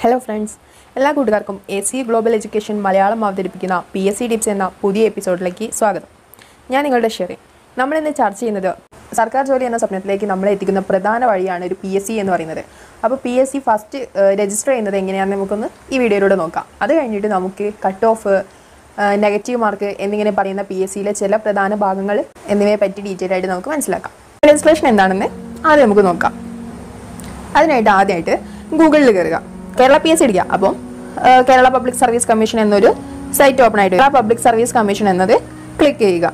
hello friends എല്ലാ കൂട്ടുകാർക്കും A C global education Malayalam അവതരിപ്പിക്കുന്ന പി എസ് സി ടിപ്സ് എന്ന പുതിയ എപ്പിസോഡിലേക്ക് സ്വാഗതം ഞാൻ നിങ്ങളുടെ ഷെറി നമ്മളിന്ന് ചർച്ച ചെയ്യുന്നത് സർക്കാർ ജോലി എന്ന സ്വപ്നത്തിലേക്ക് നമ്മളെ എത്തിക്കുന്ന പ്രധാന വഴിയാണ് ഒരു പി എസ് സി എന്ന് പറയുന്നത് അപ്പോൾ P S C first register ചെയ്യുന്നത് എങ്ങനെയാണെന്ന് നമുക്കൊന്ന് ഈ വീഡിയോയിലൂടെ നോക്കാം അത് കഴിഞ്ഞിട്ട് നമുക്ക് കട്ട് ഓഫ് നെഗറ്റീവ് മാർക്ക് എന്നിങ്ങനെ പറയുന്ന പി എസ് സിയിലെ ചില പ്രധാന ഭാഗങ്ങൾ എന്നിവയെ പറ്റി ഡീറ്റെയിൽ ആയിട്ട് നമുക്ക് മനസ്സിലാക്കാം രജിസ്ട്രേഷൻ എന്താണെന്ന് ആദ്യം നമുക്ക് നോക്കാം അതിനായിട്ട് ആദ്യമായിട്ട് ഗൂഗിളിൽ കയറുക കേരള പി എസ് സി അടിക്കുക അപ്പം ആ, കേരള പബ്ലിക് സർവീസ് കമ്മീഷൻ എന്നൊരു സൈറ്റ് ഓപ്പൺ ആയിട്ട് കേരള പബ്ലിക് സർവീസ് കമ്മീഷൻ എന്നത് ക്ലിക്ക് ചെയ്യുക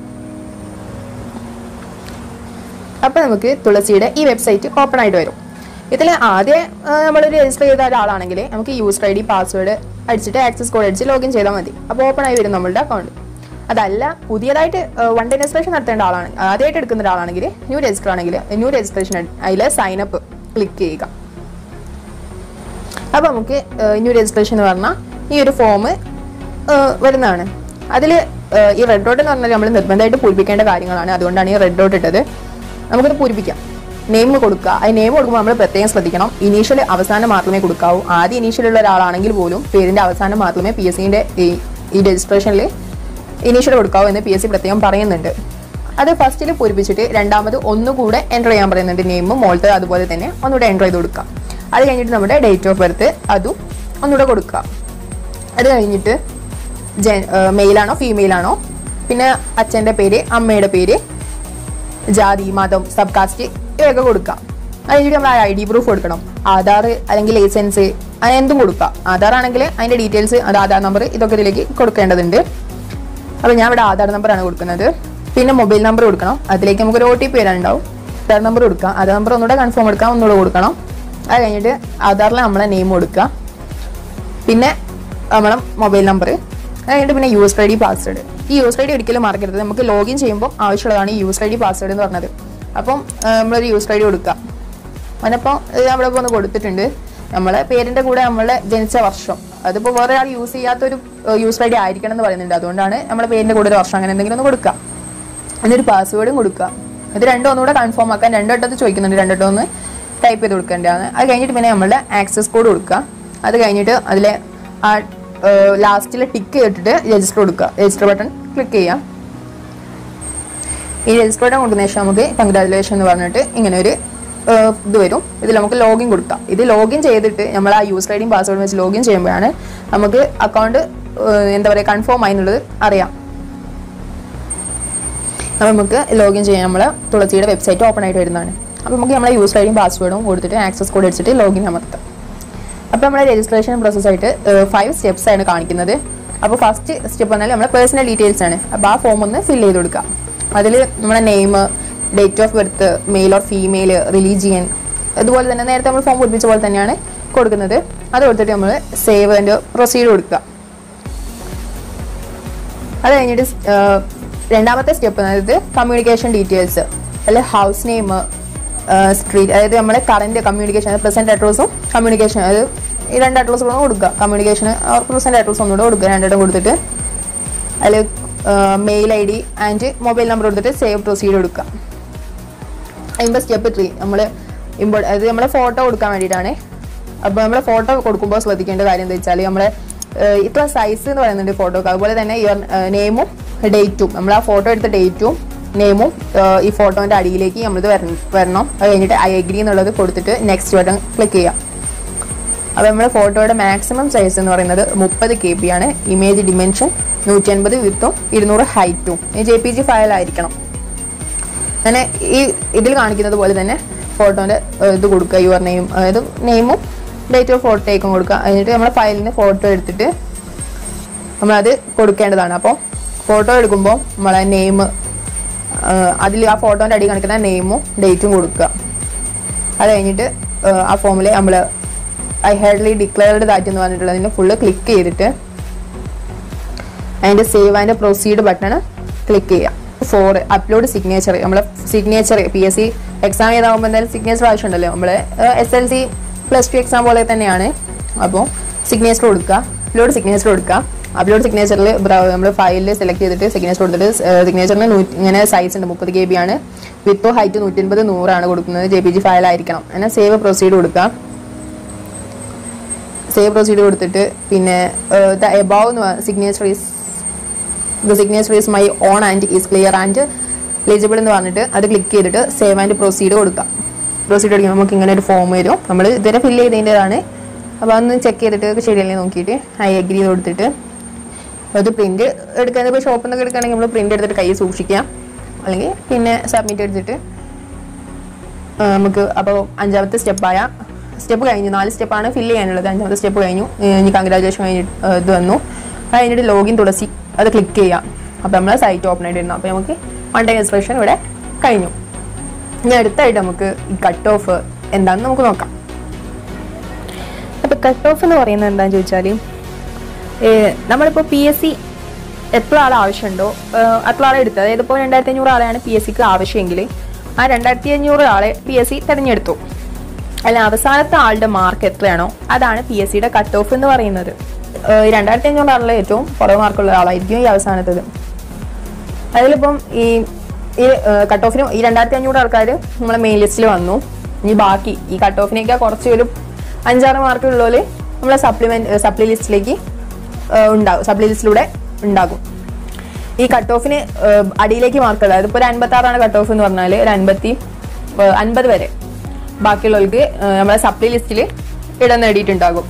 അപ്പോൾ നമുക്ക് തുളസിയുടെ ഈ വെബ്സൈറ്റ് ഓപ്പൺ ആയിട്ട് വരും ഇതിൽ ആദ്യം നമ്മൾ രജിസ്റ്റർ ചെയ്ത ഒരാളാണെങ്കിൽ നമുക്ക് യൂസർ ഐ ഡി പാസ്വേഡ് അടിച്ചിട്ട് ആക്സസ് കോഡ് അടിച്ച് ലോഗിൻ ചെയ്താൽ മതി അപ്പോൾ ഓപ്പൺ ആയി വരും നമ്മളുടെ അക്കൗണ്ട് അതല്ല പുതിയതായിട്ട് വൺ ഡേ രജിസ്ട്രേഷൻ നടത്തേണ്ട ആളാണ് ആദ്യമായിട്ട് എടുക്കുന്ന ഒരാളാണെങ്കിൽ ന്യൂ രജിസ്റ്റർ ആണെങ്കിൽ ന്യൂ രജിസ്ട്രേഷൻ അതിൽ സൈനപ്പ് ക്ലിക്ക് ചെയ്യുക അപ്പോൾ നമുക്ക് ന്യൂ രജിസ്ട്രേഷൻ എന്ന് പറഞ്ഞാൽ ഈ ഒരു ഫോം വരുന്നതാണ് അതിൽ ഈ റെഡ് ഡോട്ട് എന്ന് പറഞ്ഞാൽ നമ്മൾ നിർബന്ധമായിട്ട് പൂരിപ്പിക്കേണ്ട കാര്യങ്ങളാണ് അതുകൊണ്ടാണ് ഈ റെഡ് ഡോട്ട് ഇട്ടത് നമുക്കത് പൂരിപ്പിക്കാം നെയിം കൊടുക്കുക ആ നെയിം കൊടുക്കുമ്പോൾ നമ്മൾ പ്രത്യേകം ശ്രദ്ധിക്കണം ഇനീഷ്യൽ അവസാനം മാത്രമേ കൊടുക്കാവൂ ആദ്യം ഇനീഷ്യൽ ഉള്ള ഒരാളാണെങ്കിൽ പോലും പേരിൻ്റെ അവസാനം മാത്രമേ പി എസ് സിൻ്റെ ഈ ഈ രജിസ്ട്രേഷനിൽ ഇനീഷ്യൽ കൊടുക്കാവൂ എന്ന് പി എസ് സി പ്രത്യേകം പറയുന്നുണ്ട് അത് ഫസ്റ്റിൽ പൂരിപ്പിച്ചിട്ട് രണ്ടാമത് ഒന്നുകൂടെ എൻ്റർ ചെയ്യാൻ പറയുന്നുണ്ട് നെയിമും മോളത്തെ അതുപോലെ തന്നെ ഒന്നുകൂടെ എൻ്റർ ചെയ്ത് കൊടുക്കുക അത് കഴിഞ്ഞിട്ട് നമ്മുടെ ഡേറ്റ് ഓഫ് ബർത്ത് അതും ഒന്നുകൂടെ കൊടുക്കുക അത് കഴിഞ്ഞിട്ട് ജെ മെയിലാണോ ഫീമെയിലാണോ പിന്നെ അച്ഛൻ്റെ പേര് അമ്മയുടെ പേര് ജാതി മതം സബ് കാസ്റ്റ് ഇവയൊക്കെ കൊടുക്കാം അത് കഴിഞ്ഞിട്ട് നമ്മൾ ഐ ഡി പ്രൂഫ് കൊടുക്കണം ആധാർ അല്ലെങ്കിൽ ലൈസൻസ് അങ്ങനെ എന്തും കൊടുക്കാം ആധാർ ആണെങ്കിൽ അതിൻ്റെ ഡീറ്റെയിൽസ് അത് ആധാർ നമ്പർ ഇതൊക്കെ ഇതിലേക്ക് കൊടുക്കേണ്ടതുണ്ട് അപ്പോൾ ഞാൻ ഇവിടെ ആധാർ നമ്പറാണ് കൊടുക്കുന്നത് പിന്നെ മൊബൈൽ നമ്പർ കൊടുക്കണം അതിലേക്ക് നമുക്കൊരു ഒ ടി പി വരാനുണ്ടാവും ആധാർ നമ്പർ കൊടുക്കാം ആധാർ നമ്പർ ഒന്നുകൂടെ കൺഫേം എടുക്കാം ഒന്നുകൂടെ കൊടുക്കണം അത് കഴിഞ്ഞിട്ട് ആധാറിൽ നമ്മളെ നെയിം കൊടുക്കുക പിന്നെ നമ്മളെ മൊബൈൽ നമ്പർ അത് കഴിഞ്ഞിട്ട് പിന്നെ യൂസർ ഐ ഡി പാസ്വേഡ് ഈ യൂസർ ഐ ഡി ഒരിക്കലും മറക്കരുത് നമുക്ക് ലോഗിൻ ചെയ്യുമ്പോൾ ആവശ്യമുള്ളതാണ് ഈ യൂസർ ഐ ഡി പാസ്വേഡ് എന്ന് പറഞ്ഞത് അപ്പം ആ, നമ്മളൊരു യൂസർ ഐ ഡി കൊടുക്കുക അതിനപ്പോൾ അവിടെ ഇപ്പോൾ ഒന്ന് കൊടുത്തിട്ടുണ്ട് നമ്മളെ പേരിൻ്റെ കൂടെ നമ്മളെ ജനിച്ച വർഷം അതിപ്പോൾ വേറെ ആൾ യൂസ് ചെയ്യാത്തൊരു യൂസർ ഐ ഡി ആയിരിക്കണം എന്ന് പറയുന്നുണ്ട് അതുകൊണ്ടാണ് നമ്മളെ പേരിൻ്റെ കൂടെ ഒരു വർഷം അങ്ങനെ എന്തെങ്കിലും ഒന്ന് കൊടുക്കുക എന്നിട്ട് പാസ്വേഡും കൊടുക്കുക ഇത് രണ്ടും ഒന്നുകൂടെ കൺഫേം ആക്കാൻ രണ്ടു വട്ടത്ത് ചോദിക്കുന്നുണ്ട് രണ്ടു വട്ടം ഒന്ന് ടൈപ്പ് ചെയ്ത് കൊടുക്കേണ്ടതാണ് അത് കഴിഞ്ഞിട്ട് പിന്നെ നമ്മളുടെ ആക്സസ് കോഡ് കൊടുക്കുക അത് കഴിഞ്ഞിട്ട് അതിലെ ആ ലാസ്റ്റിൽ ടിക്ക് ചെയ്തിട്ട് രജിസ്റ്റർ കൊടുക്കുക രജിസ്റ്റർ ബട്ടൺ ക്ലിക്ക് ചെയ്യാം ഈ രജിസ്റ്റർ ബട്ടൺ കൊടുക്കുന്ന ശേഷം നമുക്ക് കൺഗ്രാജുലേഷൻ എന്ന് പറഞ്ഞിട്ട് ഇങ്ങനെ ഒരു ഏഹ്, ഇത് വരും ഇതിൽ നമുക്ക് ലോഗിൻ കൊടുക്കാം ഇത് ലോഗിൻ ചെയ്തിട്ട് നമ്മൾ ആ യൂസർ ഐ ഡിയും പാസ്വേഡും വെച്ച് ലോഗിൻ ചെയ്യുമ്പോഴാണ് നമുക്ക് അക്കൗണ്ട് എന്താ പറയുക കൺഫേം ആയി എന്നുള്ളത് അറിയാം അപ്പോൾ നമുക്ക് ലോഗിൻ ചെയ്യാൻ നമ്മളെ തുളസിയുടെ വെബ്സൈറ്റ് ഓപ്പൺ ആയിട്ട് വരുന്നതാണ് അപ്പോൾ നമുക്ക് നമ്മളെ യൂസർ ഐ ഡിയും പാസ്വേഡും കൊടുത്തിട്ട് ആക്സസ് കോഡ് അടിച്ചിട്ട് ലോഗിൻ അമർത്താം അപ്പോൾ നമ്മുടെ രജിസ്ട്രേഷൻ പ്രോസസ്സായിട്ട് ഫൈവ് സ്റ്റെപ്സ് ആണ് കാണിക്കുന്നത് അപ്പോൾ ഫസ്റ്റ് സ്റ്റെപ്പ് പറഞ്ഞാൽ നമ്മുടെ പേഴ്സണൽ ഡീറ്റെയിൽസ് ആണ് അപ്പോൾ ആ ഫോം ഒന്ന് ഫിൽ ചെയ്ത് കൊടുക്കാം അതിൽ നമ്മുടെ name date of birth male or female religion അതുപോലെ തന്നെ നേരത്തെ നമ്മൾ ഫോം പൂരിപ്പിച്ച പോലെ തന്നെയാണ് കൊടുക്കുന്നത് അത് കൊടുത്തിട്ട് നമ്മൾ സേവ് ആൻഡ് പ്രൊസീഡ് കൊടുക്കുക അത് കഴിഞ്ഞിട്ട് സ്- ഏർ രണ്ടാമത്തെ സ്റ്റെപ്പ് അതായത് കമ്മ്യൂണിക്കേഷൻ ഡീറ്റെയിൽസ് അല്ലെ ഹൗസ് നെയിം സ്ട്രീറ്റ് അതായത് നമ്മുടെ കറന്റ് കമ്മ്യൂണിക്കേഷൻ അതായത് പ്രസന്റ് അഡ്രസ്സും കമ്മ്യൂണിക്കേഷൻ അതായത് ഈ രണ്ട് അഡ്രസ്സ് കൂടെ കൊടുക്കുക കമ്മ്യൂണിക്കേഷൻ പ്രസന്റ് അഡ്രസ്സ് ഒന്നുകൂടെ കൊടുക്കുക രണ്ടിടം കൊടുത്തിട്ട് അതിൽ mail I D and mobile number കൊടുത്തിട്ട് സേവ് പ്രൊസീഡ് കൊടുക്കുക അതിൻ്റെ സ്റ്റെപ്പ് ത്രീ നമ്മൾ ഇമ്പോ അതായത് നമ്മളെ ഫോട്ടോ കൊടുക്കാൻ വേണ്ടിയിട്ടാണ് അപ്പോൾ നമ്മൾ ഫോട്ടോ കൊടുക്കുമ്പോൾ ശ്രദ്ധിക്കേണ്ട കാര്യം എന്താ വെച്ചാൽ നമ്മളെ ഏഹ്, ഇത്ര സൈസ് എന്ന് പറയുന്നുണ്ട് ഫോട്ടോക്ക് അതുപോലെ തന്നെ യുവർ നെയിമും ഡേറ്റും നമ്മൾ ആ ഫോട്ടോ എടുത്ത ഡേറ്റും നെയിമും ഈ ഫോട്ടോൻ്റെ അടിയിലേക്ക് നമ്മളിത് വരണം വരണം അത് കഴിഞ്ഞിട്ട് ഐ അഗ്രി എന്നുള്ളത് കൊടുത്തിട്ട് നെക്സ്റ്റ് ബട്ടൺ ക്ലിക്ക് ചെയ്യാം അപ്പോൾ നമ്മുടെ ഫോട്ടോയുടെ മാക്സിമം സൈസ് എന്ന് പറയുന്നത് മുപ്പത് കെ ബി ആണ് ഇമേജ് ഡിമെൻഷൻ നൂറ്റി അൻപത് വിത്തും ഇരുന്നൂറ് ഹൈറ്റും ജെ പി ജി ഫയൽ ആയിരിക്കണം അങ്ങനെ ഈ ഇതിൽ കാണിക്കുന്നത് പോലെ തന്നെ ഫോട്ടോൻ്റെ ഇത് കൊടുക്കുക യുവർ നെയിം അതായത് നെയിമും ഡേറ്റ് ഓഫ് ഫോട്ടോയ്ക്കും കൊടുക്കുക എന്നിട്ട് നമ്മുടെ ഫയലിന് ഫോട്ടോ എടുത്തിട്ട് നമ്മളത് കൊടുക്കേണ്ടതാണ് അപ്പോൾ ഫോട്ടോ എടുക്കുമ്പോൾ നമ്മളെ നെയിം അതിൽ ആ ഫോട്ടോൻ്റെ അടി കാണിക്കുന്ന നെയിമും ഡേറ്റും കൊടുക്കുക അത് കഴിഞ്ഞിട്ട് ഏഹ്, ആ ഫോമിൽ നമ്മൾ ഐ ഹാഡ്ലി ഡിക്ലെയർഡ് ദാറ്റ് എന്ന് പറഞ്ഞിട്ടുള്ളതിന് ഫുള്ള് ക്ലിക്ക് ചെയ്തിട്ട് അതിൻ്റെ save and proceed button click ചെയ്യാം ഫോർ അപ്ലോഡ് സിഗ്നേച്ചർ നമ്മളെ signature P S C exam ചെയ്താകുമ്പോൾ എന്തായാലും സിഗ്നേച്ചർ ആവശ്യമുണ്ടല്ലോ നമ്മൾ S L C plus two exam പോലെ തന്നെയാണ് അപ്പോൾ സിഗ്നേച്ചർ കൊടുക്കുക അപ്ലോഡ് സിഗ്നേച്ചർ കൊടുക്കുക അപ്ലോഡ് സിഗ്നേച്ചറിൽ നമ്മൾ ഫയലിൽ സെലക്ട് ചെയ്തിട്ട് സിഗ്നേച്ചർ കൊടുത്തിട്ട് സിഗ്നേച്ചറിന് നൂറ്റി ഇങ്ങനെ സൈസ് ഉണ്ട് മുപ്പത് കെ ബി ആണ് വിത്തോ ഹൈറ്റ് നൂറ്റി അൻപത് നൂറാണ് കൊടുക്കുന്നത് ജെ പി ജി ഫയൽ ആയിരിക്കണം അങ്ങനെ സേവ് പ്രൊസീഡ് കൊടുക്കുക സേവ് പ്രൊസീഡ് കൊടുത്തിട്ട് പിന്നെ ദ എബവ് എന്ന് signature is the signature is my own and is clear and eligible എന്ന് പറഞ്ഞിട്ട് അത് ക്ലിക്ക് ചെയ്തിട്ട് സേവ് ആൻഡ് പ്രൊസീഡ് കൊടുക്കാം പ്രൊസീഡ് അടിക്കുമ്പോൾ നമുക്ക് ഇങ്ങനെ ഒരു ഫോം വരും നമ്മൾ ഇതുവരെ ഫില്ല് ചെയ്തതിൻ്റെതാണ് അപ്പോൾ അതൊന്ന് ചെക്ക് ചെയ്തിട്ട് ശരിയല്ലേ നോക്കിയിട്ട് ഐ അഗ്രി ചെയ്ത് കൊടുത്തിട്ട് അത് പ്രിന്റ് എടുക്കാൻ ഇപ്പോൾ ഷോപ്പിൽ നിന്നൊക്കെ എടുക്കുകയാണെങ്കിൽ നമ്മൾ പ്രിന്റ് എടുത്തിട്ട് കയ്യിൽ സൂക്ഷിക്കാം അല്ലെങ്കിൽ പിന്നെ സബ്മിറ്റ് എടുത്തിട്ട് ആ, നമുക്ക് അപ്പോൾ അഞ്ചാമത്തെ സ്റ്റെപ്പായ സ്റ്റെപ്പ് കഴിഞ്ഞു നാല് സ്റ്റെപ്പാണ് ഫില്ല് ചെയ്യാനുള്ളത് അഞ്ചാമത്തെ സ്റ്റെപ്പ് കഴിഞ്ഞു ഏ, ഇനി കൺഗ്രാജുലേഷൻ കഴിഞ്ഞിട്ട് ആ, ഇത് വന്നു അത് കഴിഞ്ഞിട്ട് ലോഗിൻ തുളസി അത് ക്ലിക്ക് ചെയ്യാം അപ്പോൾ നമ്മൾ സൈറ്റ് ഓപ്പൺ ആയിട്ടിരുന്നു അപ്പോൾ നമുക്ക് വൺ ടൈം എക്സ്പ്രഷൻ ഇവിടെ കഴിഞ്ഞു ഇനി അടുത്തായിട്ട് നമുക്ക് ഈ കട്ട് ഓഫ് എന്താണെന്ന് നമുക്ക് നോക്കാം അപ്പോൾ കട്ട് ഓഫ് എന്ന് പറയുന്നത് എന്താണെന്ന് ചോദിച്ചാൽ നമ്മളിപ്പോൾ പി എസ് സി എത്ര ആൾ ആവശ്യമുണ്ടോ ഏഹ് അത്ര ആളെ എടുത്ത് അതായത് ഇപ്പോൾ രണ്ടായിരത്തി അഞ്ഞൂറ് ആളെയാണ് പി എസ് സിക്ക് ആവശ്യമെങ്കിൽ ആ രണ്ടായിരത്തി അഞ്ഞൂറ് ആളെ പി എസ് സി തിരഞ്ഞെടുത്തു അല്ല അവസാനത്തെ ആളുടെ മാർക്ക് എത്രയാണോ അതാണ് പി എസ് സിയുടെ കട്ട് ഓഫ് എന്ന് പറയുന്നത് ഏഹ് രണ്ടായിരത്തി അഞ്ഞൂറ് ആളിലെ ഏറ്റവും കുറവ് മാർക്കുള്ള ആളായിരിക്കും ഈ അവസാനത്തത് അതിലിപ്പം ഈ ഈ കട്ട് ഓഫിന് ഈ രണ്ടായിരത്തി അഞ്ഞൂറ് ആൾക്കാർ നമ്മളെ മെയിൻ ലിസ്റ്റിൽ വന്നു ഇനി ബാക്കി ഈ കട്ട് ഓഫിനൊക്കെ കുറച്ച് ഒരു അഞ്ചാറ് മാർക്ക് ഉള്ളവര് നമ്മളെ സപ്ലിമെന്റ് സപ്ലി ലിസ്റ്റിലേക്ക് ഉണ്ടാകും സപ്ലി ലിസ്റ്റിലൂടെ ഉണ്ടാകും ഈ കട്ട് ഓഫിന് അടിയിലേക്ക് മാർക്ക് അതായത് ഇപ്പോൾ ഒരു അൻപത്തി ആറാണ് കട്ട് ഓഫ് എന്ന് പറഞ്ഞാൽ ഒരു അൻപത്തി ഏഹ്, അൻപത് വരെ ബാക്കിയുള്ളവർക്ക് ഏഹ്, നമ്മളെ സപ്ലി ലിസ്റ്റിൽ ഇടം നേടിയിട്ടുണ്ടാകും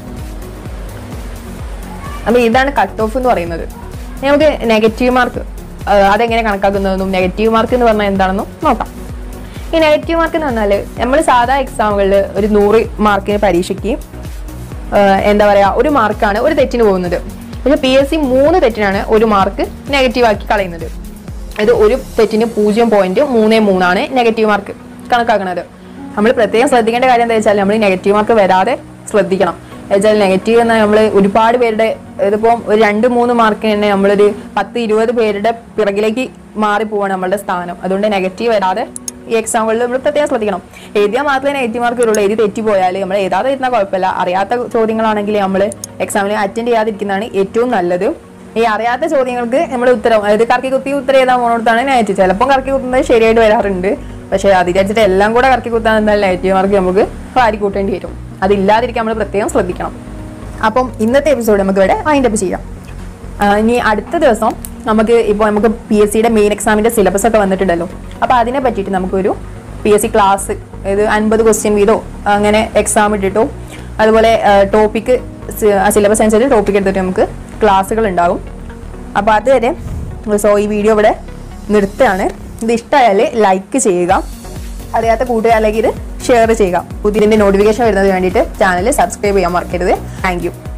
അപ്പൊ ഇതാണ് കട്ട് ഓഫ് എന്ന് പറയുന്നത് ഇനി നമുക്ക് നെഗറ്റീവ് മാർക്ക് അതെങ്ങനെ കണക്കാക്കുന്നതെന്നും നെഗറ്റീവ് മാർക്ക് എന്ന് പറഞ്ഞാൽ എന്താണെന്നും നോക്കാം ഈ നെഗറ്റീവ് മാർക്ക് എന്ന് പറഞ്ഞാൽ നമ്മൾ സാധാ എക്സാമുകളിൽ ഒരു നൂറ് മാർക്കിന് പരീക്ഷയ്ക്ക് ആഹ് എന്താ പറയാ ഒരു മാർക്കാണ് ഒരു തെറ്റിന് പോകുന്നത് പക്ഷെ പി എസ് സി മൂന്ന് തെറ്റിനാണ് ഒരു മാർക്ക് നെഗറ്റീവ് ആക്കി കളയുന്നത് ഇത് ഒരു തെറ്റിന് പൂജ്യം പോയിന്റ് മൂന്ന് മൂന്നാണ് നെഗറ്റീവ് മാർക്ക് കണക്കാക്കുന്നത് നമ്മൾ പ്രത്യേകം ശ്രദ്ധിക്കേണ്ട കാര്യം എന്താ വെച്ചാൽ നമ്മൾ നെഗറ്റീവ് മാർക്ക് വരാതെ ശ്രദ്ധിക്കണം വെച്ചാൽ നെഗറ്റീവ് എന്നാൽ നമ്മൾ ഒരുപാട് പേരുടെ ഇതിപ്പം ഒരു രണ്ട് മൂന്ന് മാർക്കിന് തന്നെ നമ്മളൊരു പത്ത് ഇരുപത് പേരുടെ പിറകിലേക്ക് മാറി പോവാണ് നമ്മളുടെ സ്ഥാനം അതുകൊണ്ട് നെഗറ്റീവ് വരാതെ ഈ എക്സാമുകളിൽ നമ്മൾ പ്രത്യേകം ശ്രദ്ധിക്കണം എഴുതിയാൽ മാത്രമേ നെഗറ്റീവ് മാർക്ക് വരുള്ളൂ എഴുതി തെറ്റിപ്പോയാൽ നമ്മൾ എഴുതാതെ ഇരുന്നാൽ കുഴപ്പമില്ല അറിയാത്ത ചോദ്യങ്ങളാണെങ്കിൽ നമ്മൾ എക്സാമിന് അറ്റൻഡ് ചെയ്യാതിരിക്കുന്നതാണ് ഏറ്റവും നല്ലത് ഈ അറിയാത്ത ചോദ്യങ്ങൾക്ക് നമ്മൾ ഉത്തരം അതായത് കറക്കി കുത്തി ഉത്തരം എഴുതാൻ പോകണത്താണ് നെഗറ്റീവ് ചിലപ്പോൾ കറക്കി കുത്തുന്നത് ശരിയായിട്ട് വരാറുണ്ട് പക്ഷേ അത് വിചാരിച്ചിട്ട് എല്ലാം കൂടെ കറക്കി കുത്താൻ എന്തായാലും നെഗറ്റീവ് മാർക്ക് നമുക്ക് വാരി കൂട്ടേണ്ടി വരും അതില്ലാതിരിക്കാൻ നമ്മൾ പ്രത്യേകം ശ്രദ്ധിക്കണം അപ്പം ഇന്നത്തെ എപ്പിസോഡ് നമുക്ക് ഇവിടെ വൈൻഡ് അപ്പ് ചെയ്യാം ആ, ഇനി അടുത്ത ദിവസം നമുക്ക് ഇപ്പോൾ നമുക്ക് പി എസ് സിയുടെ മെയിൻ എക്സാമിന്റെ സിലബസ് ഒക്കെ വന്നിട്ടുണ്ടല്ലോ അപ്പോൾ അതിനെ പറ്റിയിട്ട് നമുക്കൊരു പി എസ് സി ക്ലാസ് അതായത് അൻപത് ക്വസ്റ്റ്യൻ വീതോ അങ്ങനെ എക്സാം ഇട്ടിട്ടോ അതുപോലെ ടോപ്പിക്ക് സിലബസ് അനുസരിച്ച് ടോപ്പിക് എടുത്തിട്ട് നമുക്ക് ക്ലാസ്സുകൾ ഉണ്ടാകും അപ്പോൾ അതുവരെ സോ ഈ വീഡിയോ ഇവിടെ നിർത്തുകയാണ് ഇത് ഇഷ്ടമായാൽ ലൈക്ക് ചെയ്യുക അറിയാത്ത കൂട്ടുകാരിലേക്ക് ഇത് ഷെയർ ചെയ്യുക പുതിയതിൻ്റെ നോട്ടിഫിക്കേഷൻ വരുന്നതിന് വേണ്ടിയിട്ട് ചാനൽ സബ്സ്ക്രൈബ് ചെയ്യാൻ മറക്കരുത് താങ്ക്